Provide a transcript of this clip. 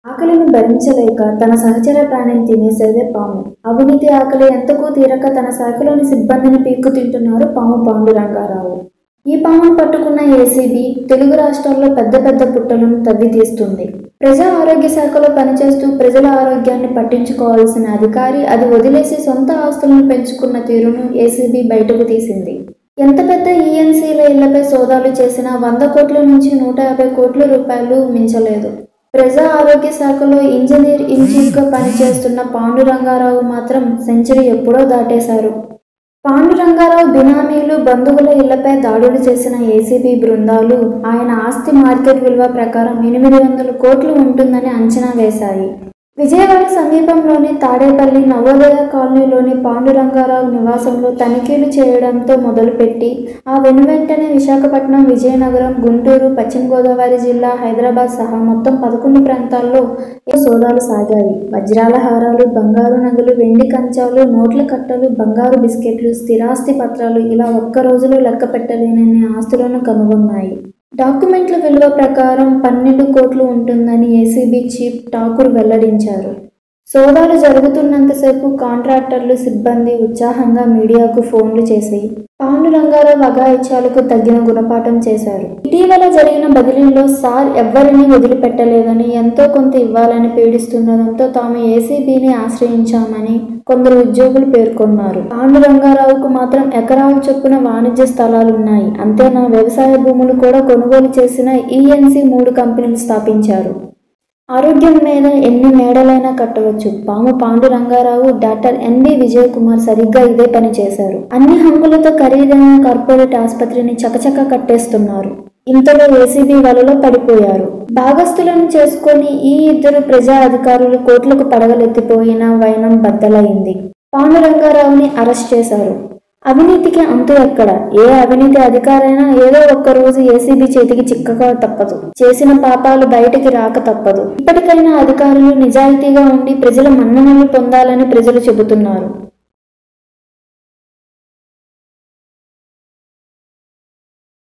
ఆకలిని భరించలేక తన సహచర ప్రాణిని తినేసేదే పాము అవినీతి ఆకలి ఎంతకు తీరక తన శాఖలోని సిబ్బందిని పీక్కు తింటున్నారు పాము పాండురంగారావు ఈ పామును పట్టుకున్న ఏసీబీ తెలుగు రాష్ట్రాల్లో పెద్ద పెద్ద పుట్టలను తవ్వి తీస్తుంది ప్రజా ఆరోగ్య శాఖలో పనిచేస్తూ ప్రజల ఆరోగ్యాన్ని పట్టించుకోవాల్సిన అధికారి అది వదిలేసి సొంత ఆస్తులను పెంచుకున్న తీరును ఏసీబీ బయటకు తీసింది ఎంత పెద్ద ఈఎన్సీల ఇళ్లపై సోదాలు చేసినా వంద కోట్ల నుంచి నూట యాభై కోట్ల రూపాయలు మించలేదు ప్రజా ఆరోగ్య శాఖలో ఇంజనీర్ ఇన్ చీఫ్గా పనిచేస్తున్న పాండురంగారావు మాత్రం సెంచరీ ఎప్పుడో దాటేశారు పాండురంగారావు బినామీలు బంధువుల ఇళ్లపై దాడులు చేసిన ఏసీబీ బృందాలు ఆయన ఆస్తి మార్కెట్ విలువ ప్రకారం ఎనిమిది వందల కోట్లు ఉంటుందని అంచనా వేశాయి విజయవాడ సమీపంలోని తాడేపల్లి నవోదయ కాలనీలోని పాండురంగారావు నివాసంలో తనిఖీలు చేయడంతో మొదలుపెట్టి ఆ వెనువెంటనే విశాఖపట్నం విజయనగరం గుంటూరు పశ్చిమ గోదావరి జిల్లా హైదరాబాద్ సహా మొత్తం పదకొండు ప్రాంతాల్లో ఏ సోదాలు సాగాయి వజ్రాల హారాలు బంగారు నగలు వెండి కంచాలు నోట్ల కట్టలు బంగారు బిస్కెట్లు స్థిరాస్తి పత్రాలు ఇలా ఒక్క రోజులో లెక్క పెట్టలేనన్ని ఆస్తులను కనుగొన్నాయి డాక్యుమెంట్ల విలువ ప్రకారం పన్నెండు కోట్లు ఉంటుందని ఏసీబీ చీఫ్ ఠాకూర్ వెల్లడించారు సోదాలు జరుగుతున్నంతసేపు కాంట్రాక్టర్లు సిబ్బంది ఉత్సాహంగా మీడియాకు ఫోన్లు చేసి పాండురంగారావు అఘాయిత్యాలకు తగిన గుణపాఠం చేశారు ఇటీవల జరిగిన బదిలీలో సార్ ఎవ్వరిని వదిలిపెట్టలేదని ఎంతో కొంత ఇవ్వాలని పీడిస్తుండడంతో తాము ఏసీబీని ఆశ్రయించామని కొందరు ఉద్యోగులు పేర్కొన్నారు పాండురంగారావుకు మాత్రం ఎకరాల చొప్పున వాణిజ్య స్థలాలున్నాయి అంతేనా వ్యవసాయ భూములు కూడా కొనుగోలు చేసిన ఈఎన్సీ మూడు కంపెనీలు స్థాపించారు ఆరోగ్యం మీద ఎన్ని మేడలైనా కట్టవచ్చు పాము పాండు రంగారావు డాక్టర్ ఎన్బి విజయ్ కుమార్ సరిగ్గా ఇదే పని చేశారు అన్ని హంగులతో ఖరీదైన కార్పొరేట్ ఆసుపత్రిని చకచక కట్టేస్తున్నారు ఇంతలో ఏసీబీ వలలో పడిపోయారు భాగస్థులను చేసుకొని ఈ ఇద్దరు ప్రజా అధికారులు కోట్లకు పడగలెత్తిపోయిన వైనం బద్దలైంది పాండు రంగారావుని అరెస్ట్ చేశారు అవినీతికి అంతు ఎక్కడ ఏ అవినీతి అధికారైనా ఏదో ఒక్క రోజు ఏసీబీ చేతికి చిక్కక తప్పదు చేసిన పాపాలు బయటికి రాక తప్పదు ఇప్పటికైనా అధికారులు నిజాయితీగా ఉండి ప్రజల మన్ననలు పొందాలని ప్రజలు చెబుతున్నారు